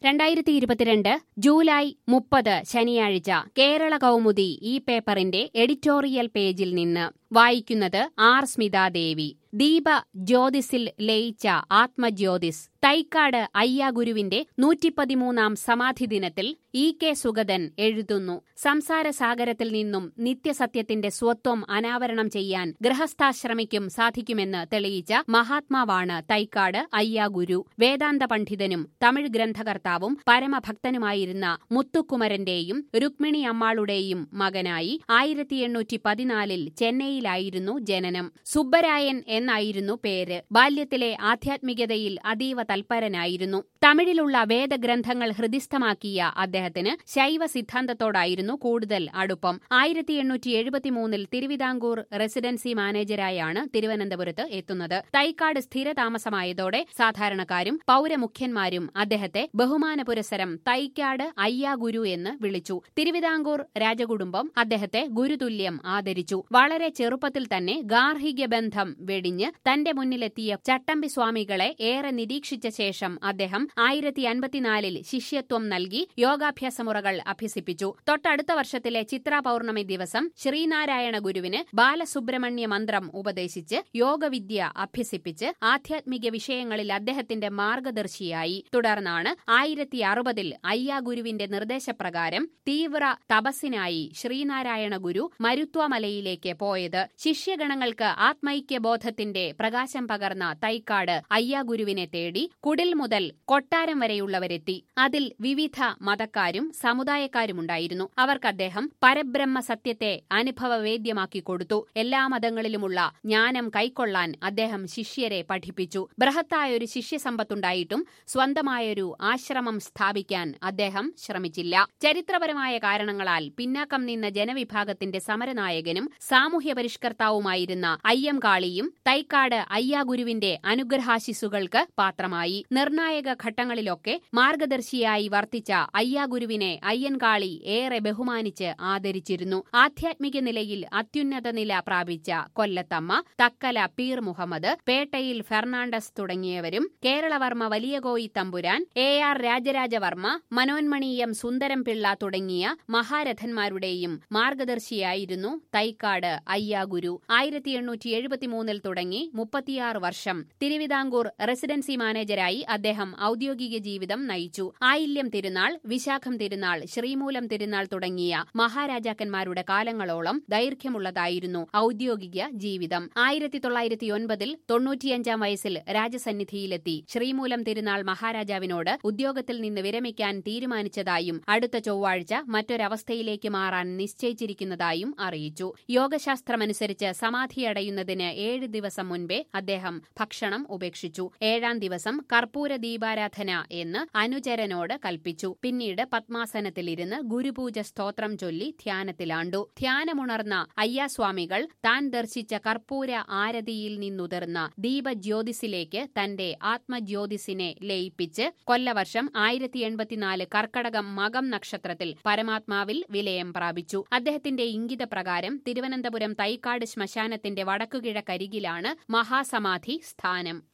രണ്ടായിരത്തി ഇരുപത്തിരണ്ട് ജൂലൈ മുപ്പത് ശനിയാഴ്ച കേരള കൗമുദി ഈ പേപ്പറിന്റെ എഡിറ്റോറിയൽ പേജിൽ നിന്ന് വായിക്കുന്നത് ആർ സ്മിതാദേവി ദീപ ജ്യോതിസിൽ ലയിച്ച ആത്മജ്യോതിസ് തൈക്കാട് അയ്യാഗുരുവിന്റെ നൂറ്റിപ്പതിമൂന്നാം സമാധി ദിനത്തിൽ ഇ കെ സുഗതൻ എഴുതുന്നു സംസാര സാഗരത്തിൽ നിന്നും നിത്യസത്യത്തിന്റെ സ്വത്വം അനാവരണം ചെയ്യാൻ ഗൃഹസ്ഥാശ്രമിക്കും സാധിക്കുമെന്ന് തെളിയിച്ച മഹാത്മാവാണ് തൈക്കാട് അയ്യാഗുരു വേദാന്ത പണ്ഡിതനും തമിഴ് ഗ്രന്ഥകർത്താവും പരമഭക്തനുമായിരുന്ന മുത്തുക്കുമരന്റെയും രുക്മിണി അമ്മാളുടെയും മകനായി ആയിരത്തി എണ്ണൂറ്റി പതിനാലിൽ ചെന്നൈയിലായിരുന്നു ജനനം സുബ്ബരായൻ എന്നായിരുന്നു പേര് ബാല്യത്തിലെ ആധ്യാത്മികതയിൽ അതീവ തൽപരനായിരുന്നു തമിഴിലുള്ള വേദഗ്രന്ഥങ്ങൾ ഹൃദിസ്ഥമാക്കിയ അദ്ദേഹത്തിന് ശൈവ സിദ്ധാന്തത്തോടായിരുന്നു കൂടുതൽ അടുപ്പം ആയിരത്തി എണ്ണൂറ്റി എഴുപത്തിമൂന്നിൽ തിരുവിതാംകൂർ റെസിഡൻസി മാനേജരായാണ് തിരുവനന്തപുരത്ത് എത്തുന്നത് തൈക്കാട് സ്ഥിരതാമസമായതോടെ സാധാരണക്കാരും പൌരമുഖ്യന്മാരും അദ്ദേഹത്തെ ബഹുമാന പുരസരം തൈക്കാട് അയ്യാഗുരു എന്ന് വിളിച്ചു തിരുവിതാംകൂർ രാജകുടുംബം അദ്ദേഹത്തെ ഗുരുതുല്യം ആദരിച്ചു വളരെ ചെറുപ്പത്തിൽ തന്നെ ഗാർഹിക ബന്ധം വെടിഞ്ഞ് തന്റെ മുന്നിലെത്തിയ ചട്ടമ്പി സ്വാമികളെ ഏറെ നിരീക്ഷിച്ച ശേഷം അദ്ദേഹം ആയിരത്തി അൻപത്തിനാലിൽ ശിഷ്യത്വം നൽകി യോഗാഭ്യാസ മുറകൾ അഭ്യസിപ്പിച്ചു തൊട്ടടുത്ത വർഷത്തിലെ ചിത്ര പൗർണമി ദിവസം ശ്രീനാരായണ ഗുരുവിന് ബാലസുബ്രഹ്മണ്യ മന്ത്രം ഉപദേശിച്ച് യോഗവിദ്യ അഭ്യസിപ്പിച്ച് ആധ്യാത്മിക വിഷയങ്ങളിൽ അദ്ദേഹത്തിന്റെ മാർഗദർശിയായി തുടർന്നാണ് ആയിരത്തി അറുപതിൽ അയ്യാ ഗുരുവിന്റെ നിർദ്ദേശപ്രകാരം തീവ്ര തപസ്സിനായി ശ്രീനാരായണ ഗുരു മരുത്വമലയിലേക്ക് പോയത് ശിഷ്യഗണങ്ങൾക്ക് ആത്മൈക്യബോധത്തിന്റെ പ്രകാശം പകർന്ന തൈക്കാട് അയ്യാ ഗുരുവിനെ തേടി കുടിൽ മുതൽ കൊട്ടാരം വരെയുള്ളവരെത്തി അതിൽ വിവിധ മതക്കാരും സമുദായക്കാരുമുണ്ടായിരുന്നു അവർക്ക് അദ്ദേഹം പരബ്രഹ്മ സത്യത്തെ അനുഭവവേദ്യമാക്കി കൊടുത്തു എല്ലാ മതങ്ങളിലുമുള്ള ജ്ഞാനം കൈക്കൊള്ളാൻ അദ്ദേഹം ശിഷ്യരെ പഠിപ്പിച്ചു ബൃഹത്തായൊരു ശിഷ്യസമ്പത്തുണ്ടായിട്ടും സ്വന്തമായൊരു ആശ്രമം സ്ഥാപിക്കാൻ അദ്ദേഹം ശ്രമിച്ചില്ല ചരിത്രപരമായ കാരണങ്ങളാൽ പിന്നാക്കം നിന്ന ജനവിഭാഗത്തിന്റെ സമരനായകനും സാമൂഹ്യ പരിഷ്കർത്താവുമായിരുന്ന അയ്യം കാളിയും തൈക്കാട് അയ്യാഗുരുവിന്റെ അനുഗ്രഹാശിസുകൾക്ക് പാത്രമായി നിർണായക ഘട്ടങ്ങളിലൊക്കെ മാർഗദർശിയായി വർത്തിച്ച അയ്യാഗുരുവിനെ അയ്യൻകാളി ഏറെ ബഹുമാനിച്ച് ആദരിച്ചിരുന്നു ആധ്യാത്മിക നിലയിൽ അത്യുന്നത നില പ്രാപിച്ച കൊല്ലത്തമ്മ തക്കല പീർ മുഹമ്മദ് പേട്ടയിൽ ഫെർണാണ്ടസ് തുടങ്ങിയവരും കേരളവർമ്മ വലിയകോയി തമ്പുരാൻ എ ആർ രാജരാജവർമ്മ മനോന്മണീയം സുന്ദരം പിള്ള തുടങ്ങിയ മഹാരഥന്മാരുടെയും മാർഗദർശിയായിരുന്നു തൈക്കാട് അയ്യാഗുരു ആയിരത്തി എണ്ണൂറ്റി എഴുപത്തിമൂന്നിൽ തുടങ്ങി മുപ്പത്തിയാറ് വർഷം തിരുവിതാംകൂർ റെസിഡൻസി മാനേജരായി അദ്ദേഹം ഔദ്യോഗിക ജീവിതം നയിച്ചു ആയില്യം തിരുനാൾ വിശാഖം തിരുനാൾ ശ്രീമൂലം തിരുനാൾ തുടങ്ങിയ മഹാരാജാക്കന്മാരുടെ കാലങ്ങളോളം ദൈർഘ്യമുള്ളതായിരുന്നു ഔദ്യോഗിക ജീവിതം ആയിരത്തി തൊള്ളായിരത്തി ഒൻപതിൽ തൊണ്ണൂറ്റിയഞ്ചാം വയസ്സിൽ രാജസന്നിധിയിലെത്തി ശ്രീമൂലം തിരുനാൾ മഹാരാജാവിനോട് ഉദ്യോഗത്തിൽ നിന്ന് വിരമിക്കാൻ തീരുമാനിച്ചതായും അടുത്ത ചൊവ്വാഴ്ച മറ്റൊരവസ്ഥയിലേക്ക് മാറാൻ നിശ്ചയിച്ചിരിക്കുന്നതായും അറിയിച്ചു യോഗശാസ്ത്രമനുസരിച്ച് സമാധിയടയുന്നതിന് ഏഴ് ദിവസം മുൻപേ അദ്ദേഹം ഭക്ഷണം ഉപേക്ഷിച്ചു ഏഴാം ദിവസം കർപ്പൂര ദീപാരാധന എന്ന് അനുചരനോട് കൽപ്പിച്ചു പിന്നീട് പത്മാസനത്തിലിരുന്ന് ഗുരുപൂജ സ്തോത്രം ചൊല്ലി ധ്യാനത്തിലാണ്ടു ധ്യാനമുണർന്ന അയ്യാസ്വാമികൾ താൻ ദർശിച്ച കർപ്പൂര ആരതിയിൽ നിന്നുതിർന്ന ദീപജ്യോതിസിലേക്ക് തന്റെ ആത്മജ്യോതിസിനെ ലയിപ്പിച്ച് കൊല്ലവർഷം ആയിരത്തി എൺപത്തിനാല് കർക്കടകം മകം നക്ഷത്രത്തിൽ പരമാത്മാവിൽ വിലയം പ്രാപിച്ചു അദ്ദേഹത്തിന്റെ ഇംഗിതപ്രകാരം തിരുവനന്തപുരം തൈക്കാട് ശ്മശാനത്തിന്റെ വടക്കുകിഴക്കരികിലാണ് മഹാസമാധി സ്ഥാനം